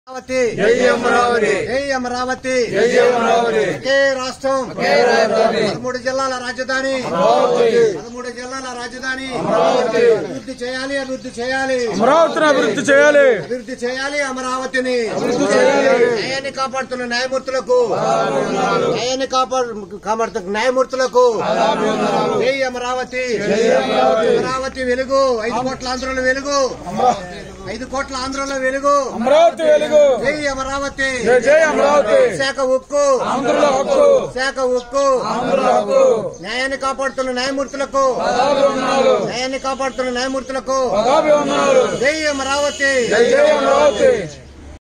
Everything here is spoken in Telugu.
అమరావతి జై అమరావతి జై అమరావతి జై అమరావతి ఒకే రాష్ట్రం రాజధాని. పదమూడు జిల్లాల రాజధాని అమరావతి. పదమూడు జిల్లాల రాజధాని అమరావతి. అభివృద్ధి చేయాలి అభివృద్ధి చేయాలి అమరావతిని అభివృద్ధి చేయాలి అభివృద్ధి చేయాలి అమరావతిని అభివృద్ధి చేయాలి. న్యాయాన్ని కాపాడుతున్న న్యాయమూర్తులకు న్యాయాన్ని కాపాడు కాపాడుతున్న న్యాయమూర్తులకు జై అమరావతి అమరావతి వెలుగు ఐదు కోట్ల ఆంధ్రుల వెలుగు ఐదు కోట్ల ఆంధ్రుల వెలుగు అమరావతి వెలుగు జై అమరావతి జై జై అమరావతి శాఖ ఉక్కు ఆంధ్రుల హక్కు శాఖ ఉక్కు ఆంధ్రుల హక్కు న్యాయాన్ని కాపాడుతున్న న్యాయమూర్తులకు పదాభివందనాలు న్యాయాన్ని కాపాడుతున్న న్యాయమూర్తులకు పదాభివందనాలు జై అమరావతి జై జై అమరావతి